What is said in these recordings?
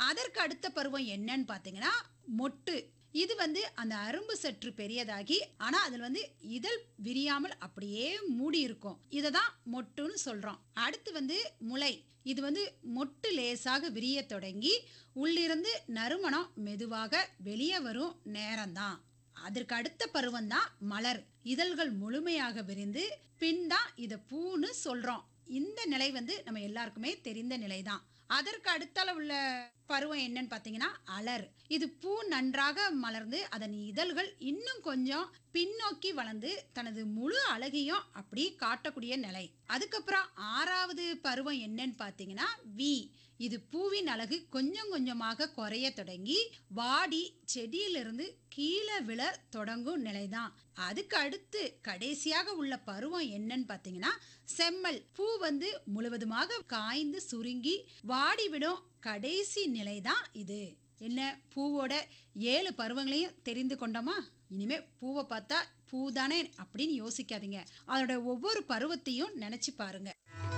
அதற்கு அடுத்த பருவம் என்னன்னு பார்த்தீங்கன்னா மொட்டு இது வந்து அந்த அரும்பு சற்று பெரியதாகி ஆனா அதில் வந்து இதழ் விரியாமல் அப்படியே மூடி இருக்கும் இதை தான் மொட்டுன்னு சொல்றோம் அடுத்து வந்து முளை இது வந்து மொட்டு லேசாக விரிய தொடங்கி உள்ளிருந்து நறுமணம் மெதுவாக வெளியே வரும் நேரம்தான் அதற்கு அடுத்த பருவம் தான் மலர் இதழ்கள் முழுமையாக விரிந்து பின் தான் இதை பூன்னு சொல்றோம் இந்த நிலை வந்து நம்ம எல்லாருக்குமே தெரிந்த நிலை தான் அதற்கு அடுத்தால உள்ள பருவம் என்னன்னு பார்த்தீங்கன்னா அலர் இது பூ நன்றாக மலர்ந்து அதன் இதழ்கள் இன்னும் கொஞ்சம் பின்னோக்கி வளர்ந்து தனது முழு அழகையும் அப்படி காட்டக்கூடிய நிலை அதுக்கப்புறம் ஆறாவது பருவம் என்னன்னு பார்த்தீங்கன்னா வி இது பூவின் அழகு கொஞ்சம் கொஞ்சமாக குறைய தொடங்கி வாடி செடியிலிருந்து கீழே விழ தொடங்கும் நிலைதான் அதுக்கு அடுத்து கடைசியாக உள்ள பருவம் என்னன்னு பார்த்தீங்கன்னா செம்மல் பூ வந்து முழுவதுமாக காய்ந்து சுருங்கி வாடிவிடும் கடைசி நிலை தான் இது என்ன பூவோட ஏழு பருவங்களையும் தெரிந்து கொண்டோமா இனிமே பூவை பார்த்தா பூ தானே அப்படின்னு யோசிக்காதீங்க அதோட ஒவ்வொரு பருவத்தையும் நினைச்சு பாருங்க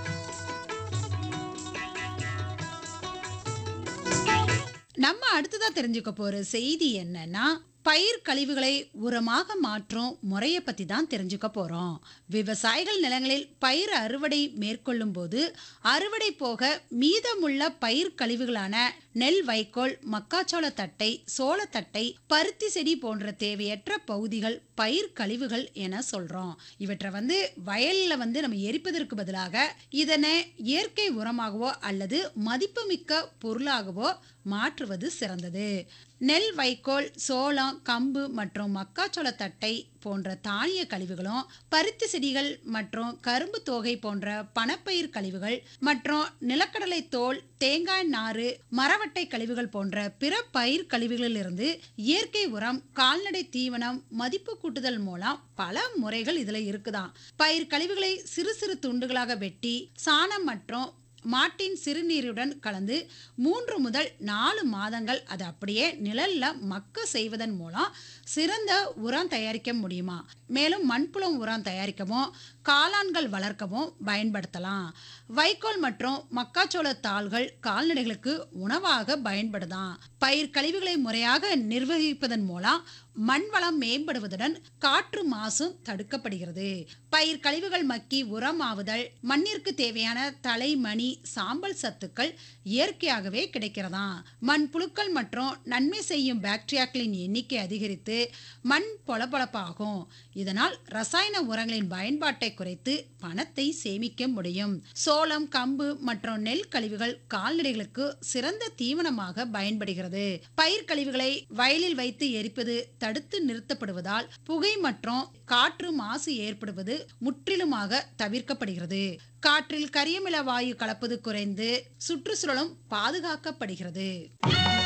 நம்ம அடுத்ததா தெரிஞ்சுக்க போற செய்தி என்னன்னா பயிர் கழிவுகளை உரமாக மாற்றும் முறையை பத்தி தான் தெரிஞ்சுக்க போறோம் விவசாயிகள் நிலங்களில் பயிர் அறுவடை மேற்கொள்ளும் போது அறுவடை போக மீதமுள்ள பயிர் கழிவுகளான நெல் வைக்கோல் மக்காச்சோள தட்டை சோளத்தட்டை பருத்தி செடி போன்ற தேவையற்ற பகுதிகள் பயிர் கழிவுகள் என சொல்றோம் இவற்றை வந்து வயல்ல வந்து நம்ம எரிப்பதற்கு பதிலாக இதனை இயற்கை உரமாகவோ அல்லது மதிப்புமிக்க பொருளாகவோ மாற்றுவது சிறந்தது நெல் வைக்கோல் சோளம் கம்பு மற்றும் மக்காச்சோள தட்டை போன்ற தானிய கழிவுகளும் பருத்தி செடிகள் மற்றும் கரும்பு தோகை போன்ற பணப்பயிர் கழிவுகள் மற்றும் நிலக்கடலை தோல் தேங்காய் நாறு மரவட்டை கழிவுகள் போன்ற பிற பயிர் கழிவுகளிலிருந்து இயற்கை உரம் கால்நடை தீவனம் மதிப்பு கூட்டுதல் மூலம் பல முறைகள் இதுல இருக்குதாம் பயிர் கழிவுகளை சிறு சிறு துண்டுகளாக வெட்டி சாணம் மற்றும் மாட்டின் சிறுநீருடன் கலந்து மூன்று முதல் நாலு மாதங்கள் அதை அப்படியே நிழல்ல மக்க செய்வதன் மூலம் சிறந்த உரம் தயாரிக்க முடியுமா மேலும் மண்புலம் உரம் தயாரிக்கவும் காளான்கள் வளர்க்கவும் பயன்படுத்தலாம் வைக்கோல் மற்றும் மக்காச்சோள தாள்கள் கால்நடைகளுக்கு உணவாக பயன்படுதாம் பயிர் கழிவுகளை முறையாக நிர்வகிப்பதன் மூலம் மண் வளம் மேம்படுவதுடன் காற்று மாசும் தடுக்கப்படுகிறது பயிர் கழிவுகள் மக்கி உரமாவுதல் மண்ணிற்கு தேவையான தலை மணி சாம்பல் சத்துக்கள் இயற்கையாகவே கிடைக்கிறதாம் மண் புழுக்கள் மற்றும் நன்மை செய்யும் பாக்டீரியாக்களின் எண்ணிக்கை அதிகரித்து மண் பொலபொலப்பாகும் இதனால் ரசாயன உரங்களின் பயன்பாட்டை குறைத்து பணத்தை சேமிக்க முடியும் சோளம் கம்பு மற்றும் நெல் கழிவுகள் கால்நடைகளுக்கு சிறந்த தீவனமாக பயன்படுகிறது பயிர் கழிவுகளை வயலில் வைத்து எரிப்பது தடுத்து நிறுத்தப்படுவதால் புகை மற்றும் காற்று மாசு ஏற்படுவது முற்றிலுமாக தவிர்க்கப்படுகிறது காற்றில் கரியமில வாயு கலப்பது குறைந்து சுற்றுச்சூழலும் பாதுகாக்கப்படுகிறது